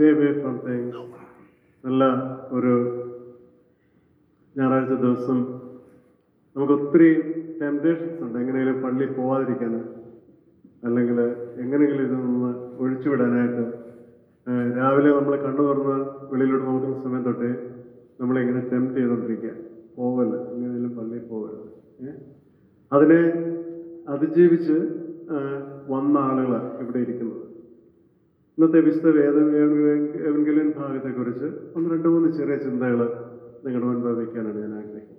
Stay away from things. നല്ല ഒരു ഞായറാഴ്ച ദിവസം നമുക്ക് ഒത്തിരി ടെംപ്റ്റേഷൻസ് ഉണ്ട് എങ്ങനെയെങ്കിലും പള്ളിയിൽ പോവാതിരിക്കാൻ അല്ലെങ്കിൽ എങ്ങനെയെങ്കിലും ഇതിൽ നിന്ന് ഒഴിച്ചുവിടാനായിട്ട് ഏഹ് രാവിലെ നമ്മൾ കണ്ണു തുറന്ന് വെളിയിലോട്ട് നോക്കുന്ന സമയം തൊട്ടേ നമ്മളിങ്ങനെ ടെംപ്റ്റ് ചെയ്തുകൊണ്ടിരിക്കുക പോവല്ല എങ്ങനെയെങ്കിലും പള്ളിയിൽ പോകരുത് ഏഹ് അതിനെ അതിജീവിച്ച് ഏഹ് വന്ന ആളുകളാണ് ഇവിടെ ഇരിക്കുന്നത് ഇന്നത്തെ വിശുദ്ധ വേദ എവൻഗലിയൻ ഭാഗത്തെക്കുറിച്ച് ഒന്ന് രണ്ട് മൂന്ന് ചെറിയ ചിന്തകൾ നിങ്ങളുടെ മുൻപ് വയ്ക്കാനാണ് ഞാൻ ആഗ്രഹിക്കുന്നത്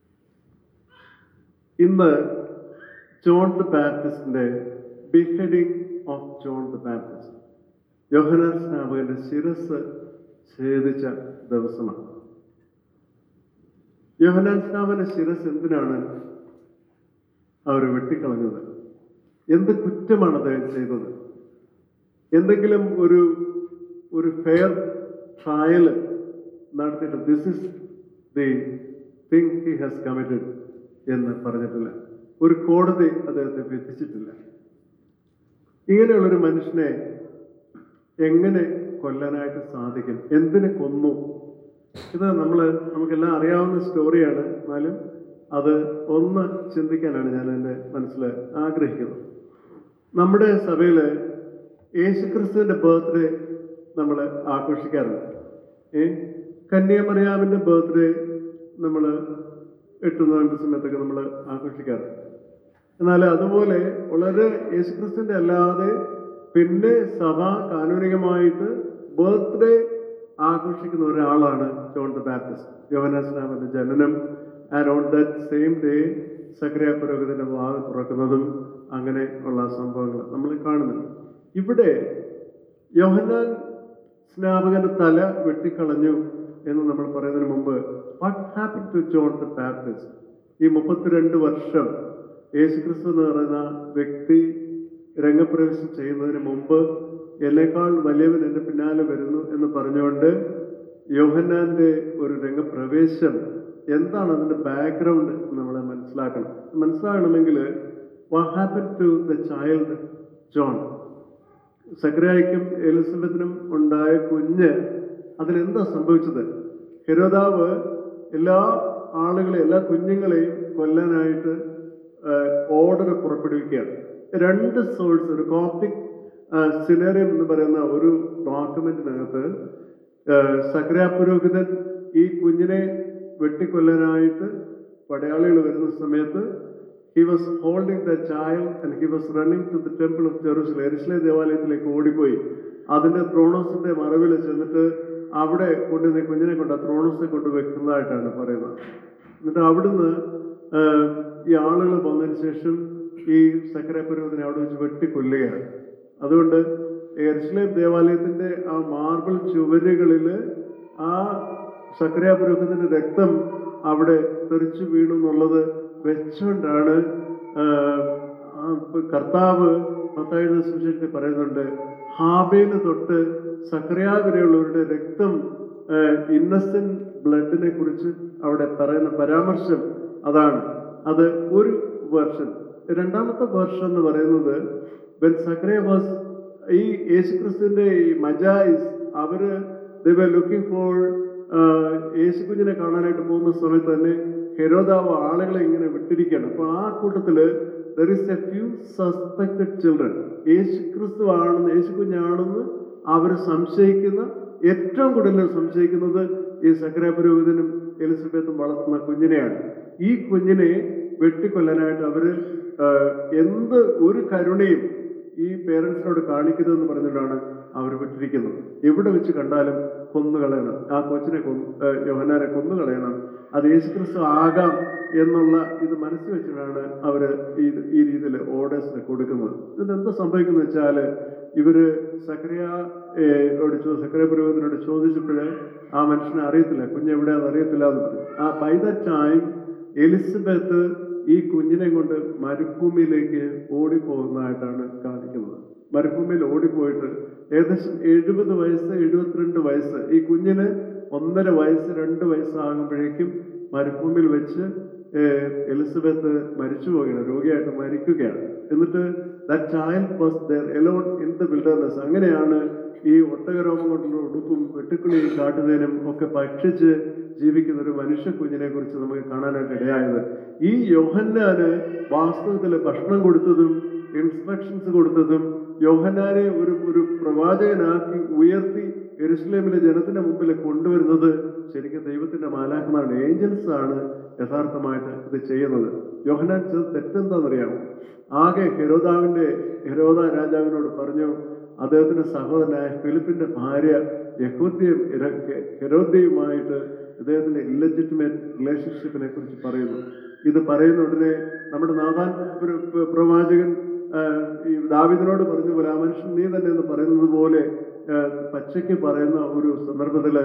ഇന്ന് ജോൺ ദ ബാപ്റ്റിസ്റ്റിന്റെ beheading of John the Baptist Yohannan സ്നാപകന്റെ ശിരസ് ഛേദിച്ച ദിവസമാണ് യോഹനാൻ സ്നാപകന്റെ ശിരസ് എന്തിനാണ് അവർ വെട്ടിക്കളഞ്ഞത് എന്ത് കുറ്റമാണ് അദ്ദേഹം ചെയ്തത് എന്തെങ്കിലും ഒരു ഒരു ഫെയർ ട്രയൽ നടത്തിയിട്ട് this is the thing he has committed എന്ന് പറഞ്ഞിട്ടില്ല ഒരു കോടതി അദ്ദേഹത്തെ വിധിച്ചിട്ടില്ല ഇങ്ങനെയുള്ളൊരു മനുഷ്യനെ എങ്ങനെ കൊല്ലാനായിട്ട് സാധിക്കും എന്തിനെ കൊന്നു ഇത് നമ്മൾ നമുക്കെല്ലാം അറിയാവുന്ന സ്റ്റോറിയാണ് എന്നാലും അത് ഒന്ന് ചിന്തിക്കാനാണ് ഞാൻ എൻ്റെ മനസ്സിൽ ആഗ്രഹിക്കുന്നത് നമ്മുടെ സഭയിൽ യേശുക്രിസ്തുവിൻ്റെ ബർത്ത്ഡേ നമ്മൾ ആഘോഷിക്കാറുണ്ട് ഏ കന്യാമറിയാമിൻ്റെ ബർത്ത്ഡേ നമ്മൾ എട്ട് നോയമ്പ് സമയത്തൊക്കെ നമ്മൾ ആഘോഷിക്കാറുണ്ട് എന്നാൽ അതുപോലെ വളരെ യേശുക്രിസ്തുവിൻ്റെ അല്ലാതെ പിന്നെ സഭ കാനൂനികമായിട്ട് ബർത്ത്ഡേ ആഘോഷിക്കുന്ന ഒരാളാണ് ജോൺ ദ ബാപ്റ്റിസ്റ്റ് യോഹനാസ്നാമന്റെ ജനനം and on that same day സക്രിയ പുരോഹിതന്റെ വാവ് തുറക്കുന്നതും അങ്ങനെ ഉള്ള സംഭവങ്ങൾ നമ്മൾ കാണുന്നുണ്ട് ഇവിടെ യോഹന്നാൻ സ്നാപകന്റെ തല വെട്ടിക്കളഞ്ഞു എന്ന് നമ്മൾ പറയുന്നതിന് മുമ്പ് what happen to John the Baptist ഈ മുപ്പത്തിരണ്ട് വർഷം യേശുക്രിസ്തു എന്ന് പറയുന്ന വ്യക്തി രംഗപ്രവേശം ചെയ്യുന്നതിന് മുമ്പ് എന്നേക്കാൾ വലിയവൻ എൻ്റെ പിന്നാലെ വരുന്നു എന്ന് പറഞ്ഞുകൊണ്ട് യോഹന്നാന്റെ ഒരു രംഗപ്രവേശം എന്താണ് അതിന്റെ ബാക്ക്ഗ്രൗണ്ട് നമ്മൾ മനസ്സിലാക്കണം മനസ്സിലാകണമെങ്കിൽ what happen to the child John സക്രിയായിക്കും എലിസബത്തിനും ഉണ്ടായ കുഞ്ഞ് അതിലെന്താ സംഭവിച്ചത് ഹെരോദാവ് എല്ലാ ആളുകളെയും എല്ലാ കുഞ്ഞുങ്ങളെയും കൊല്ലാനായിട്ട് ഓർഡർ പുറപ്പെടുവിക്കുകയാണ് രണ്ട് സോഴ്സ് ഒരു കോപ്റ്റിക് സിനേറിയം എന്ന് പറയുന്ന ഒരു ഡോക്യുമെന്റിനകത്ത് സക്രിയ പുരോഹിതൻ ഈ കുഞ്ഞിനെ വെട്ടിക്കൊല്ലാനായിട്ട് പടയാളികൾ വരുന്ന സമയത്ത് he was holding the child and he was running to the temple of Jerusalem എരിശ്ലേ ദേവാലയത്തിലേക്ക് ഓടിപ്പോയി അതിന്റെ ത്രോണോസിന്റെ മറവിൽ ചെന്നിട്ട് അവിടെ കൊണ്ട് കുഞ്ഞിനെ കൊണ്ട് ആ ത്രോണോസിനെ കൊണ്ട് വെക്കുന്നതായിട്ടാണ് പറയുന്നത് എന്നിട്ട് അവിടുന്ന് ആഹ്, ഈ ആളുകൾ വന്നതിന് ശേഷം ഈ സക്കരപുരോഹിതനെ അവിടെ വെച്ച് വെട്ടിക്കൊല്ലുകയാണ് അതുകൊണ്ട് എർസ്ലേം ദേവാലയത്തിന്റെ ആ മാർബിൾ ചുവരുകളിൽ ആ സക്രിയ പുരോഹിതന്റെ രക്തം അവിടെ തെറിച്ചു വീണു എന്നുള്ളത് വെച്ചുകൊണ്ടാണ് ആഹ്, ആ കർത്താവ് പത്താഴ്ച സുവിശേഷത്തിൽ പറയുന്നുണ്ട് ഹാബേല് തൊട്ട് സക്രിയ വരെയുള്ളവരുടെ രക്തം ഇന്നസെന്റ് ബ്ലഡിനെ കുറിച്ച് അവിടെ പറയുന്ന പരാമർശം അതാണ് അത് ഒരു വേർഷൻ രണ്ടാമത്തെ വേർഷൻ എന്ന് പറയുന്നത് വെൻ സക്രിയ വാസ് ഈ യേശുക്രിസ്തുവിന്റെ ഈ മജായിസ് അവര് ലുക്കിംഗ് ഫോർ യേശുക്കുഞ്ഞിനെ കാണാനായിട്ട് പോകുന്ന സമയത്ത് തന്നെ ഹെരോദാവ് ആളുകളെ ഇങ്ങനെ വിട്ടിരിക്കുകയാണ് അപ്പൊ ആ കൂട്ടത്തില് there is a few suspected children യേശുക്രിസ്തു ആണെന്ന് യേശുക്കുഞ്ഞാണെന്ന് അവർ സംശയിക്കുന്ന ഏറ്റവും കൂടുതൽ സംശയിക്കുന്നത് ഈ സക്രിയ പുരോഹിതനും എലിസബത്തും വളർത്തുന്ന കുഞ്ഞിനെയാണ് ഈ കുഞ്ഞിനെ വെട്ടിക്കൊല്ലാനായിട്ട് അവര് ആഹ്, എന്ത് ഒരു കരുണയും ഈ പേരൻസിനോട് കാണിക്കരുതെന്ന് പറഞ്ഞിട്ടാണ് അവർ വിട്ടിരിക്കുന്നത് എവിടെ വെച്ച് കണ്ടാലും കൊന്നുകളയണം ആ കൊച്ചിനെ കൊന്നു ഏഹ് യോഹന്നാനെ കൊന്നുകളയണം അത് യേശുക്രിസ്തു ആകാം എന്നുള്ള ഇത് മനസ്സിൽ വെച്ചിട്ടാണ് അവർ ഈ ഈ രീതിയിൽ ഓർഡേഴ്സ് കൊടുക്കുന്നത് ഇതിൽ എന്താ സംഭവിക്കുന്നത് വെച്ചാൽ ഇവര് സക്രിയ ോട് ചോ സക്രിയ പുരോഹിതനോട് ചോദിച്ചപ്പോൾ ആ മനുഷ്യനെ അറിയത്തില്ല കുഞ്ഞ് എവിടെയാണെന്ന് അറിയത്തില്ല എന്ന് പറഞ്ഞു ആ ബൈ ദ ടൈം എലിസബത്ത് ഈ കുഞ്ഞിനെ കൊണ്ട് മരുഭൂമിയിലേക്ക് ഓടിപ്പോകുന്നതായിട്ടാണ് കാണിക്കുന്നത് മരുഭൂമിയിൽ ഓടിപ്പോയിട്ട് ഏകദേശം എഴുപത് വയസ്സ് എഴുപത്തിരണ്ട് വയസ്സ് ഈ കുഞ്ഞിന് ഒന്നര വയസ്സ് രണ്ട് വയസ്സാകുമ്പോഴേക്കും മരുഭൂമിയിൽ വെച്ച് ഏഹ്, എലിസബത്ത് മരിച്ചു പോവുകയാണ് രോഗിയായിട്ട് മരിക്കുകയാണ് എന്നിട്ട് that child was there alone in the wilderness അങ്ങനെയാണ് ഈ ഒട്ടകരോമം കൊണ്ടുള്ള ഉടുപ്പും വെട്ടുക്കിളിയും കാട്ടുതേനും ഒക്കെ ഭക്ഷിച്ച് ജീവിക്കുന്ന ഒരു മനുഷ്യ കുഞ്ഞിനെ കുറിച്ച് നമുക്ക് കാണാനായിട്ട് ഇടയായത് ഈ യോഹന്നാന് വാസ്തവത്തിൽ ഭക്ഷണം കൊടുത്തതും ഇൻസ്ട്രക്ഷൻസ് കൊടുത്തതും യോഹന്നാനെ ഒരു ഒരു പ്രവാചകനാക്കി ഉയർത്തി എരുസലേമിലെ ജനത്തിന്റെ മുമ്പിൽ കൊണ്ടുവരുന്നത് ശരിക്കും ദൈവത്തിന്റെ മാലാഖമാരുടെ ഏഞ്ചൽസ് ആണ് യഥാർത്ഥമായിട്ട് ഇത് ചെയ്യുന്നത് യോഹന്നാൻ ചെയ്ത തെറ്റെന്താണെന്നറിയാമോ ആകെ ഹെരോദാവിന്റെ ഹെരോദ രാജാവിനോട് പറഞ്ഞു അദ്ദേഹത്തിന്റെ സഹോദരനായ ഫിലിപ്പിന്റെ ഭാര്യ യഹൂദ്യം ഹെരോദ്യയുമായിട്ട് ഇദ്ദേഹത്തിന്റെ ഇല്ലജിറ്റിമേറ്റ് റിലേഷൻഷിപ്പിനെ കുറിച്ച് പറയുന്നു ഇത് പറയുന്ന ഉടനെ നമ്മുടെ നാഥാൻ പ്ര- പ്ര- പ്രവാചകൻ ആ, ഈ ദാവിദിനോട് പറഞ്ഞ പോലെ ആ മനുഷ്യൻ നീ തന്നെ എന്ന് പറയുന്നത് പോലെ ആ, പച്ചയ്ക്ക് പറയുന്ന ഒരു സന്ദർഭത്തില്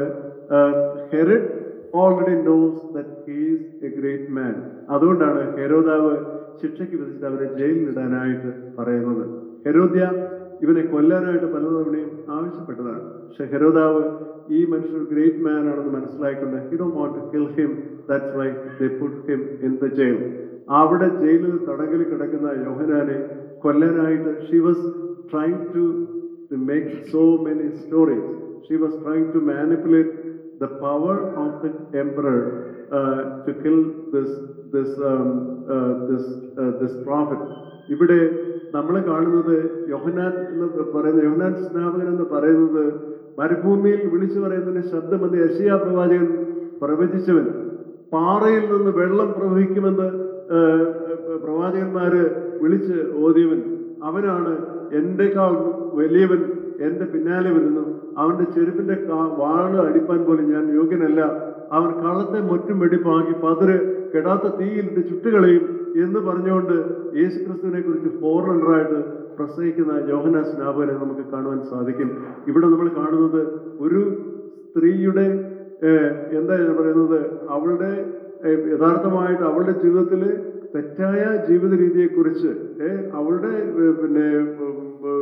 Herod already knows that he's a great man അതുകൊണ്ടാണ് ഹെരോദാവ് ശിക്ഷയ്ക്ക് വിധിച്ചിട്ട് അവരെ ജയിലിലിടാനായിട്ട് പറയുന്നത് ഹെരോദ്യ ഇവനെ കൊല്ലാനായിട്ട് പലതവണയും ആവശ്യപ്പെട്ടതാണ് പക്ഷെ ഹെരോദാവ് ഈ മനുഷ്യർ ഗ്രേറ്റ് മാൻ ആണെന്ന് മനസ്സിലായിക്കൊണ്ട് he do want to kill him that's why they put him in the jail അവിടെ ജയിലിൽ തടങ്കിൽ കിടക്കുന്ന യോഹനാനെ കൊല്ലാനായിട്ട് she was trying to make so many stories she was trying to manipulate the power of the emperor uh, to kill this this um, uh, this uh, this prophet ഇവിടെ നമ്മൾ കാണുന്നത് യോഹനാൻ എന്ന് പറയുന്ന യോഹനാൻ സ്നാപകൻ എന്ന് പറയുന്നത് മരുഭൂമിയിൽ വിളിച്ചു പറയുന്നതിന് ശബ്ദം എന്ന് യശയാ പ്രവാചകൻ പ്രവചിച്ചവൻ പാറയിൽ നിന്ന് വെള്ളം പ്രവഹിക്കുമെന്ന് ആ, പ്രവാചകന്മാര് വിളിച്ച് ഓതിയവൻ അവനാണ് എന്റെക്കാൾ വലിയവൻ എന്റെ പിന്നാലെ വരുന്നു അവന്റെ ചെരുപ്പിന്റെ കാ- വാള് അടിപ്പാൻ പോലും ഞാൻ യോഗ്യനല്ല അവൻ കള്ളത്തെ മുറ്റും വെടിപ്പാക്കി പതിര് കെടാത്ത തീയിലിട്ട് ചുട്ടുകളയും എന്ന് പറഞ്ഞുകൊണ്ട് യേശുക്രിസ്തുവിനെ കുറിച്ച് ഫോർറണ്ടറായിട്ട് പ്രസംഗിക്കുന്ന യോഹന സ്നാപകനെ നമുക്ക് കാണുവാൻ സാധിക്കും ഇവിടെ നമ്മൾ കാണുന്നത് ഒരു സ്ത്രീയുടെ ഏഹ്, എന്താ ഞാൻ പറയുന്നത് അവളുടെ ഏഹ്, യഥാർത്ഥമായിട്ട് അവളുടെ ജീവിതത്തിൽ തെറ്റായ ജീവിത രീതിയെക്കുറിച്ച് ഏഹ്, അവളുടെ ഏഹ്, പിന്നെ ഉം,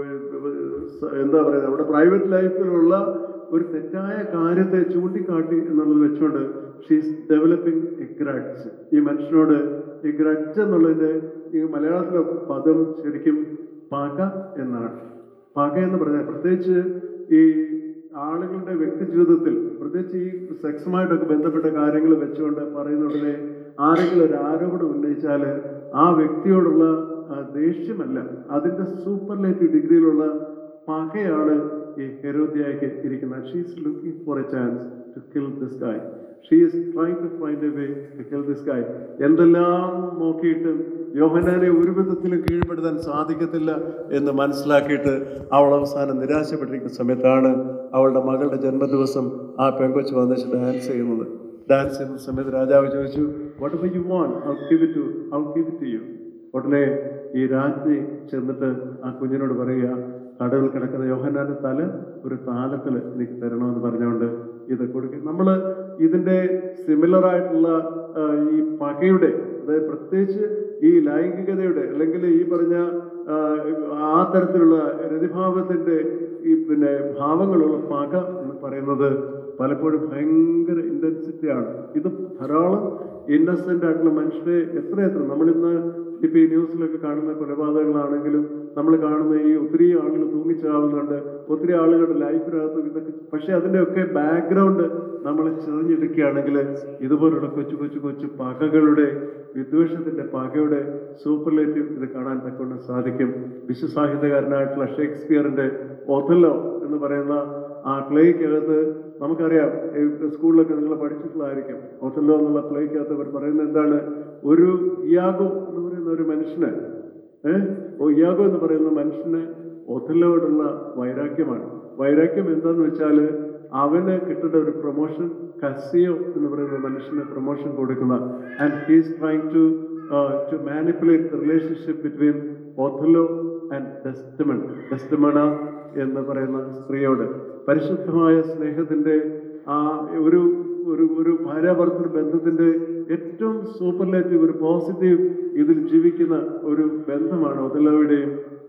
ഉം, സ- എന്താ പറയുക അവളുടെ പ്രൈവറ്റ് ലൈഫിലുള്ള ഒരു തെറ്റായ കാര്യത്തെ ചൂണ്ടിക്കാട്ടി എന്നുള്ളത് വെച്ചുകൊണ്ട് ഷീസ് ഡെവലപ്പിംഗ് എ ഗ്രഡ്ജ് ഈ മനുഷ്യനോട് ഈ ഗ്രഡ്ജ് എന്നുള്ളതിന്റെ ഈ മലയാളത്തിലെ പദം ശരിക്കും പക എന്നാണ് പക എന്ന് പറഞ്ഞാൽ പ്രത്യേകിച്ച് ഈ ആളുകളുടെ വ്യക്തി ജീവിതത്തിൽ പ്രത്യേകിച്ച് ഈ സെക്സുമായിട്ടൊക്കെ ബന്ധപ്പെട്ട കാര്യങ്ങൾ വെച്ചുകൊണ്ട് പറയുന്ന ഉടനെ ആരെങ്കിലും ഒരു ആരോപണം ഉന്നയിച്ചാൽ ആ വ്യക്തിയോടുള്ള ആ, ദേഷ്യമല്ല അതിന്റെ സൂപ്പർലേറ്റീവ് ഡിഗ്രിയിലുള്ള പകയാണ് ഈ ഹെരോദ്യയ്ക്ക് ഇരിക്കുന്നത് she's looking for a chance to kill this guy she is trying to find a way to kill this guy എന്തെല്ലാം നോക്കിയിട്ടും യോഹനാനെ ഒരു വിധത്തിലും കീഴ്പ്പെടുത്താൻ സാധിക്കത്തില്ല എന്ന് മനസ്സിലാക്കിയിട്ട് അവൾ അവസാനം നിരാശപ്പെട്ടിരിക്കുന്ന സമയത്താണ് അവളുടെ മകളുടെ ജന്മദിവസം ആ പെങ്കൊച്ച് വന്നിച്ച് ഡാൻസ് ചെയ്യുന്നത് ഡാൻസ് ചെയ്യുന്ന സമയത്ത് രാജാവ് ചോദിച്ചു whatever you want I give it to I give it you ഉടനെ ഈ രാജ്ഞി ചെന്നിട്ട് ആ കുഞ്ഞിനോട് പറയുക കടവിൽ കിടക്കുന്ന യോഹന്നാന്റെ തല ഒരു താലത്തിൽ എനിക്ക് തരണമെന്ന് പറഞ്ഞുകൊണ്ട് ഇത് കൊടുക്കുക നമ്മൾ ഇതിന്റെ സിമിലർ ആയിട്ടുള്ള ആ, ഈ പകയുടെ അതായത് പ്രത്യേകിച്ച് ഈ ലൈംഗികതയുടെ അല്ലെങ്കിൽ ഈ പറഞ്ഞ ആ, ആ തരത്തിലുള്ള രതിഭാവത്തിന്റെ ഈ പിന്നെ ഭാവങ്ങളുള്ള പക എന്ന് പറയുന്നത് പലപ്പോഴും ഭയങ്കര ഇന്റൻസിറ്റിയാണ് ഇത് ധാരാളം ഇന്നസെന്റ് ആയിട്ടുള്ള മനുഷ്യരെ എത്രയെത്ര നമ്മളിന്ന് ഇപ്പൊ ഈ ന്യൂസിലൊക്കെ കാണുന്ന കൊലപാതകങ്ങളാണെങ്കിലും നമ്മൾ കാണുന്ന ഈ ഒത്തിരി ആളുകൾ തൂങ്ങിച്ചാവുന്നുണ്ട് ഒത്തിരി ആളുകളുടെ ലൈഫിനകത്ത് ഇതൊക്കെ പക്ഷെ അതിൻ്റെയൊക്കെ ബാക്ക്ഗ്രൗണ്ട് നമ്മൾ ചെറിഞ്ഞെടുക്കുകയാണെങ്കിൽ ഇതുപോലുള്ള കൊച്ചു കൊച്ചു കൊച്ചു പകകളുടെ വിദ്വേഷത്തിന്റെ പകയുടെ സൂപ്പർലേറ്റീവ് ഇത് കാണാൻ തക്കൊണ്ട് സാധിക്കും വിശ്വസാഹിത്യകാരനായിട്ടുള്ള ഷേക്സ്പിയറിന്റെ ഒഥല്ലോ എന്ന് പറയുന്ന ആ പ്ലേക്കകത്ത് നമുക്കറിയാം ഈ സ്കൂളിലൊക്കെ നിങ്ങൾ പഠിച്ചിട്ടുള്ളതായിരിക്കും ഒഥല്ലോ എന്നുള്ള പ്ലേക്കകത്ത് അവർ പറയുന്നത് എന്താണ് ഒരു ഇയാഗോ എന്ന് പറയുന്ന ഒരു മനുഷ്യന് ഏഹ് ഓ ഇയാഗോ എന്ന് പറയുന്ന മനുഷ്യന് ഒഥല്ലോയോടുള്ള വൈരാഗ്യമാണ് വൈരാഗ്യം എന്താന്ന് വെച്ചാൽ അവന് കിട്ടേണ്ട ഒരു പ്രൊമോഷൻ കസിയോ എന്ന് പറയുന്ന മനുഷ്യന് പ്രൊമോഷൻ കൊടുക്കുന്ന and he's trying to to manipulate the relationship between Othello and Desdemona Desdemona എന്ന് പറയുന്ന സ്ത്രീയോട് പരിശുദ്ധമായ സ്നേഹത്തിന്റെ ആ ഒരു ഒരു ഒരു ഭാര്യാഭർത്തൃ ബന്ധത്തിന്റെ ഏറ്റവും സൂപ്പർലേറ്റീവ് ഒരു പോസിറ്റീവ് ഇതിൽ ജീവിക്കുന്ന ഒരു ബന്ധമാണ് ഒതലോയുടെയും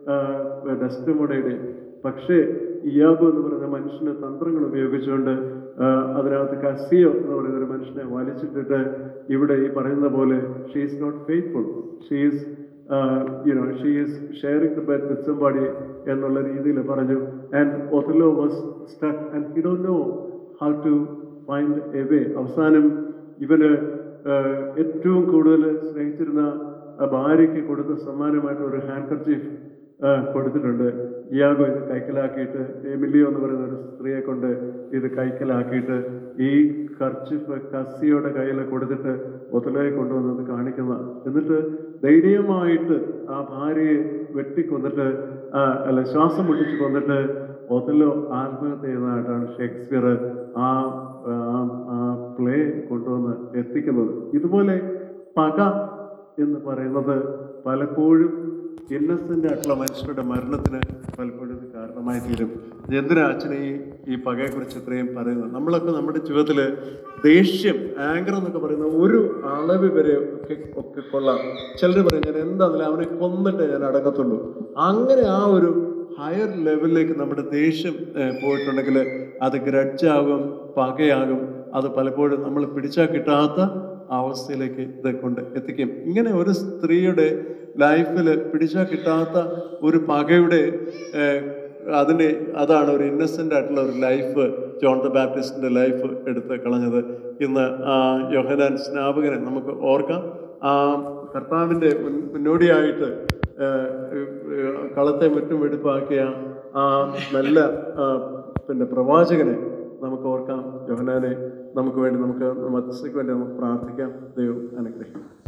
ഡെസ്റ്റമോണയുടെയും പക്ഷേ ഇയാബോ എന്ന് പറയുന്ന മനുഷ്യന് തന്ത്രങ്ങൾ ഉപയോഗിച്ചുകൊണ്ട് ആ, അതിനകത്ത് കസിയോ എന്ന് പറയുന്ന ഒരു മനുഷ്യനെ വലിച്ചിട്ടിട്ട് ഇവിടെ ഈ പറയുന്ന പോലെ she is not faithful she is you know she is sharing the bed with somebody എന്നുള്ള രീതിയിൽ പറഞ്ഞു and Othello was stuck and he don't know how to find a way അവസാനം ഇവന് ആഹ്, ഏറ്റവും കൂടുതൽ സ്നേഹിച്ചിരുന്ന ആ ഭാര്യയ്ക്ക് കൊടുത്ത സമ്മാനമായിട്ട് ഒരു ഹാൻഡ് കർച്ചീഫ് കൊടുത്തിട്ടുണ്ട് ഇയാഗോ ഇത് കൈക്കലാക്കിയിട്ട് എമിലിയോ എന്ന് പറയുന്ന ഒരു സ്ത്രീയെ കൊണ്ട് ഇത് കൈക്കലാക്കിയിട്ട് ഈ കർച്ചിഫ് കസിയുടെ കയ്യിൽ കൊടുത്തിട്ട് ഒത്തലയെ കൊണ്ടുവന്നത് കാണിക്കുന്ന എന്നിട്ട് ധൈര്യമായിട്ട് ആ ഭാര്യയെ വെട്ടിക്കൊന്നിട്ട് ആ, അല്ല ശ്വാസം മുട്ടിച്ച് കൊന്നിട്ട് ഒത്തലോ ആത്മഹത്യ ചെയ്യുന്നതായിട്ടാണ് ഷേക്സ്പിയർ ആ ആ- ആ പ്ലേ കൊണ്ടുവന്ന് എത്തിക്കുന്നത് ഇതുപോലെ പക എന്ന് പറയുന്നത് പലപ്പോഴും ഇന്നസെന്റ് ആയിട്ടുള്ള മനുഷ്യരുടെ മരണത്തിന് പലപ്പോഴും ഇത് കാരണമായി തീരും എന്തിനാ അച്ഛനെ ഈ ഈ പകയെക്കുറിച്ച് ഇത്രയും പറയുന്നത് നമ്മളൊക്കെ നമ്മുടെ ജീവിതത്തിൽ ദേഷ്യം ആങ്കർ എന്നൊക്കെ പറയുന്ന ഒരു അളവ് വരെ ഒക്കെ ഒക്കെ കൊള്ളാം ചിലർ പറയും ഞാൻ എന്താണെന്നില്ല അവനെ കൊന്നിട്ടേ ഞാൻ അടങ്ങത്തുള്ളൂ അങ്ങനെ ആ ഒരു ഹയർ ലെവലിലേക്ക് നമ്മുടെ ദേഷ്യം ഏഹ്, പോയിട്ടുണ്ടെങ്കിൽ അത് ഗ്രഡ്ജാകും പകയാകും അത് പലപ്പോഴും നമ്മൾ പിടിച്ചാൽ കിട്ടാത്ത അവസ്ഥയിലേക്ക് ഇത് കൊണ്ട് എത്തിക്കും ഇങ്ങനെ ഒരു സ്ത്രീയുടെ ലൈഫിൽ പിടിച്ചാൽ കിട്ടാത്ത ഒരു പകയുടെ ഏഹ്, അതിനെ അതാണ് ഒരു ഇന്നസെൻ്റ് ആയിട്ടുള്ള ഒരു ലൈഫ് ജോൺ ദ ബാപ്റ്റിസ്റ്റിൻ്റെ ലൈഫ് എടുത്ത് കളഞ്ഞത് ഇന്ന് ആ യോഹനാൻ സ്നാപകനെ നമുക്ക് ഓർക്കാം ആ കർത്താവിൻ്റെ മുൻ- മുന്നോടിയായിട്ട് ഏഹ്, ഏഹ്, കളത്തെ മുറ്റും വെടിപ്പാക്കിയ ആ നല്ല ആ, പിന്നെ പ്രവാചകനെ നമുക്ക് ഓർക്കാം യോഹനാനെ നമുക്ക് വേണ്ടി നമുക്ക് മധ്യസ്ഥയ്ക്ക് വേണ്ടി നമുക്ക് പ്രാർത്ഥിക്കാം ദൈവം അനുഗ്രഹിക്കും